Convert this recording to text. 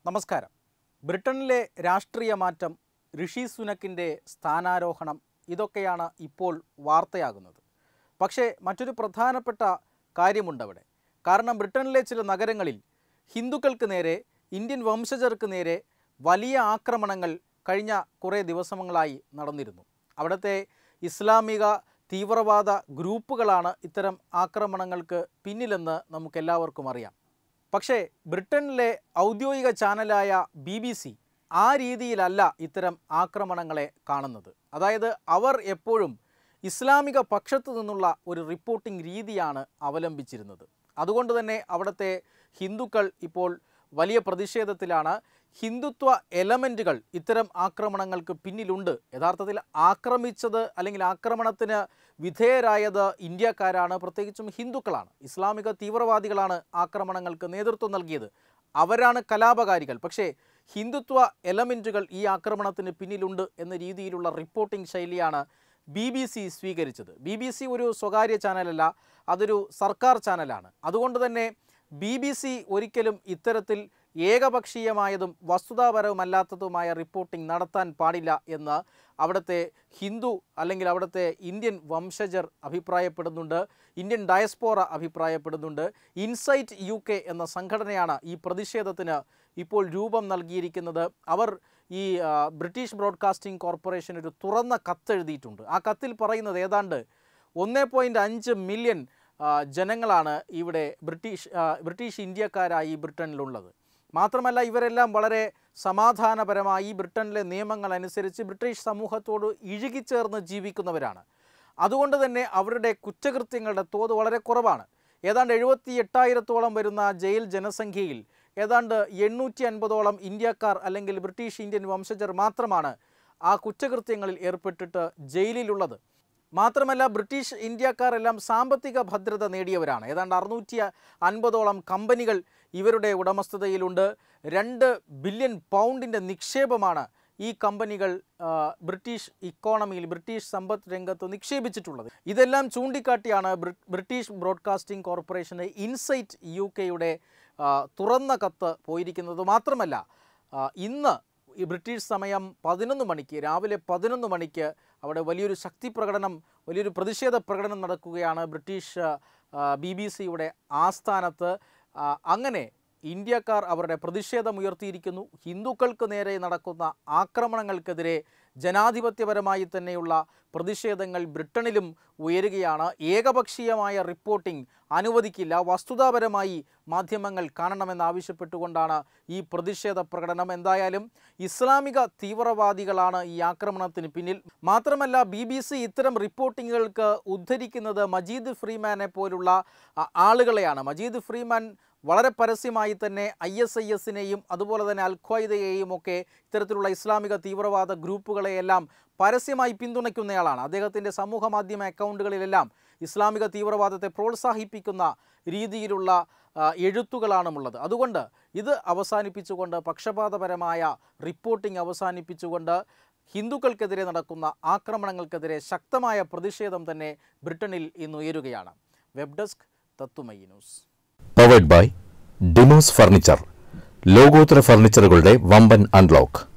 നമസ്കാരം ബ്രിട്ടനിലെ രാഷ്ട്രീയ മാറ്റം ഋഷി സുനക്കിൻ്റെ സ്ഥാനാരോഹണം ഇതൊക്കെയാണ് ഇപ്പോൾ വാർത്തയാകുന്നത് പക്ഷേ മറ്റൊരു പ്രധാനപ്പെട്ട കാര്യമുണ്ടവിടെ കാരണം ബ്രിട്ടനിലെ ചില നഗരങ്ങളിൽ ഹിന്ദുക്കൾക്ക് നേരെ ഇന്ത്യൻ വംശജർക്ക് നേരെ വലിയ ആക്രമണങ്ങൾ കഴിഞ്ഞ കുറേ ദിവസങ്ങളായി നടന്നിരുന്നു അവിടുത്തെ ഇസ്ലാമിക തീവ്രവാദ ഗ്രൂപ്പുകളാണ് ഇത്തരം ആക്രമണങ്ങൾക്ക് പിന്നിലെന്ന് നമുക്കെല്ലാവർക്കും അറിയാം പക്ഷേ ബ്രിട്ടനിലെ ഔദ്യോഗിക ചാനലായ ബി ബി സി ആ രീതിയിലല്ല ഇത്തരം ആക്രമണങ്ങളെ കാണുന്നത് അതായത് അവർ എപ്പോഴും ഇസ്ലാമിക പക്ഷത്തു നിന്നുള്ള ഒരു റിപ്പോർട്ടിംഗ് രീതിയാണ് അവലംബിച്ചിരുന്നത് അതുകൊണ്ട് തന്നെ അവിടുത്തെ ഹിന്ദുക്കൾ ഇപ്പോൾ വലിയ പ്രതിഷേധത്തിലാണ് ഹിന്ദുത്വ എലമെൻറ്റുകൾ ഇത്തരം ആക്രമണങ്ങൾക്ക് പിന്നിലുണ്ട് യഥാർത്ഥത്തിൽ ആക്രമിച്ചത് അല്ലെങ്കിൽ ആക്രമണത്തിന് വിധേയരായത് ഇന്ത്യക്കാരാണ് പ്രത്യേകിച്ചും ഹിന്ദുക്കളാണ് ഇസ്ലാമിക തീവ്രവാദികളാണ് ആക്രമണങ്ങൾക്ക് നേതൃത്വം നൽകിയത് അവരാണ് കലാപകാരികൾ പക്ഷേ ഹിന്ദുത്വ എലമെൻറ്റുകൾ ഈ ആക്രമണത്തിന് പിന്നിലുണ്ട് എന്ന രീതിയിലുള്ള റിപ്പോർട്ടിംഗ് ശൈലിയാണ് ബി ബി സി സ്വീകരിച്ചത് ബി ബി സി ഒരു സ്വകാര്യ ചാനലല്ല അതൊരു സർക്കാർ ചാനലാണ് അതുകൊണ്ട് തന്നെ ബി ബി സി ഒരിക്കലും ഇത്തരത്തിൽ ഏകപക്ഷീയമായതും വസ്തുതാപരവുമല്ലാത്തതുമായ റിപ്പോർട്ടിംഗ് നടത്താൻ പാടില്ല എന്ന് അവിടുത്തെ ഹിന്ദു അല്ലെങ്കിൽ അവിടുത്തെ ഇന്ത്യൻ വംശജർ അഭിപ്രായപ്പെടുന്നുണ്ട് ഇന്ത്യൻ ഡയസ്പോറ അഭിപ്രായപ്പെടുന്നുണ്ട് ഇൻസൈറ്റ് യു കെ എന്ന സംഘടനയാണ് ഈ പ്രതിഷേധത്തിന് ഇപ്പോൾ രൂപം നൽകിയിരിക്കുന്നത് അവർ ഈ ആ, ബ്രിട്ടീഷ് ബ്രോഡ്കാസ്റ്റിംഗ് കോർപ്പറേഷൻ ഒരു തുറന്ന കത്തെഴുതിയിട്ടുണ്ട് ആ കത്തിൽ പറയുന്നത് ഏതാണ്ട് ഒന്ന് പോയിൻറ്റ് അഞ്ച് മില്യൺ ആ, ജനങ്ങളാണ് ഇവിടെ ബ്രിട്ടീഷ് ആ, ബ്രിട്ടീഷ് ഇന്ത്യക്കാരായി ബ്രിട്ടനിലുള്ളത് മാത്രമല്ല ഇവരെല്ലാം വളരെ സമാധാനപരമായി ബ്രിട്ടനിലെ നിയമങ്ങൾ അനുസരിച്ച് ബ്രിട്ടീഷ് സമൂഹത്തോട് ഇഴുകിച്ചേർന്ന് ജീവിക്കുന്നവരാണ് അതുകൊണ്ട് തന്നെ അവരുടെ കുറ്റകൃത്യങ്ങളുടെ തോത് വളരെ കുറവാണ് ഏതാണ്ട് എഴുപത്തി എട്ടായിരത്തോളം വരുന്ന ജയിൽ ജനസംഖ്യയിൽ ഏതാണ്ട് എണ്ണൂറ്റി അൻപതോളം ഇന്ത്യക്കാർ അല്ലെങ്കിൽ ബ്രിട്ടീഷ് ഇന്ത്യൻ വംശജർ മാത്രമാണ് ആ കുറ്റകൃത്യങ്ങളിൽ ഏർപ്പെട്ടിട്ട് ജയിലിലുള്ളത് മാത്രമല്ല ബ്രിട്ടീഷ് ഇന്ത്യക്കാരെല്ലാം സാമ്പത്തിക ഭദ്രത നേടിയവരാണ് ഏതാണ്ട് അറുന്നൂറ്റി അൻപതോളം കമ്പനികൾ ഇവരുടെ ഉടമസ്ഥതയിലുണ്ട് രണ്ട് ബില്യൺ പൗണ്ടിൻ്റെ നിക്ഷേപമാണ് ഈ കമ്പനികൾ ആ, ബ്രിട്ടീഷ് ഇക്കോണമിയിൽ ബ്രിട്ടീഷ് സമ്പദ് രംഗത്ത് നിക്ഷേപിച്ചിട്ടുള്ളത് ഇതെല്ലാം ചൂണ്ടിക്കാട്ടിയാണ് ബ്രി- ബ്രിട്ടീഷ് ബ്രോഡ്കാസ്റ്റിംഗ് കോർപ്പറേഷന് ഇൻസൈറ്റ് യു കെയുടെ തുറന്ന കത്ത് പോയിരിക്കുന്നത് മാത്രമല്ല ആ, ഇന്ന് ഈ ബ്രിട്ടീഷ് സമയം പതിനൊന്ന് മണിക്ക് രാവിലെ പതിനൊന്ന് മണിക്ക് അവിടെ വലിയൊരു ശക്തി പ്രകടനം വലിയൊരു പ്രതിഷേധ പ്രകടനം നടക്കുകയാണ് ബ്രിട്ടീഷ് ബി ബി സിയുടെ ആസ്ഥാനത്ത് ആ, അങ്ങനെ ഇന്ത്യക്കാർ അവരുടെ പ്രതിഷേധമുയർത്തിയിരിക്കുന്നു ഹിന്ദുക്കൾക്ക് നേരെ നടക്കുന്ന ആക്രമണങ്ങൾക്കെതിരെ ജനാധിപത്യപരമായി തന്നെയുള്ള പ്രതിഷേധങ്ങൾ ബ്രിട്ടനിലും ഉയരുകയാണ് ഏകപക്ഷീയമായ റിപ്പോർട്ടിംഗ് അനുവദിക്കില്ല വസ്തുതാപരമായി മാധ്യമങ്ങൾ കാണണമെന്നാവശ്യപ്പെട്ടുകൊണ്ടാണ് ഈ പ്രതിഷേധ പ്രകടനം എന്തായാലും ഇസ്ലാമിക തീവ്രവാദികളാണ് ഈ ആക്രമണത്തിന് പിന്നിൽ മാത്രമല്ല ബി ബി സി ഇത്തരം റിപ്പോർട്ടിങ്ങുകൾക്ക് ഉദ്ധരിക്കുന്നത് മജീദ് ഫ്രീമാനെ പോലുള്ള ആ, ആളുകളെയാണ് മജീദ് ഫ്രീമാൻ വളരെ പരസ്യമായി തന്നെ ഐ എസ് ഐ എസിനെയും അതുപോലെ തന്നെ അൽ ഖ്വയ്ദയെയും ഒക്കെ ഇത്തരത്തിലുള്ള ഇസ്ലാമിക തീവ്രവാദ ഗ്രൂപ്പുകളെയെല്ലാം പരസ്യമായി പിന്തുണയ്ക്കുന്നയാളാണ് അദ്ദേഹത്തിൻ്റെ സമൂഹ മാധ്യമ അക്കൗണ്ടുകളിലെല്ലാം ഇസ്ലാമിക തീവ്രവാദത്തെ പ്രോത്സാഹിപ്പിക്കുന്ന രീതിയിലുള്ള ആ, എഴുത്തുകളാണുള്ളത് അതുകൊണ്ട് ഇത് അവസാനിപ്പിച്ചുകൊണ്ട് പക്ഷപാതപരമായ റിപ്പോർട്ടിംഗ് അവസാനിപ്പിച്ചുകൊണ്ട് ഹിന്ദുക്കൾക്കെതിരെ നടക്കുന്ന ആക്രമണങ്ങൾക്കെതിരെ ശക്തമായ പ്രതിഷേധം തന്നെ ബ്രിട്ടനിൽ ഇന്ന് ഉയരുകയാണ് വെബ് ഡെസ്ക് തത്തുമൈ news powered by Demos furniture ലോകോത്തര ഫർണിച്ചറുകളുടെ വമ്പൻ അൺലോക്ക്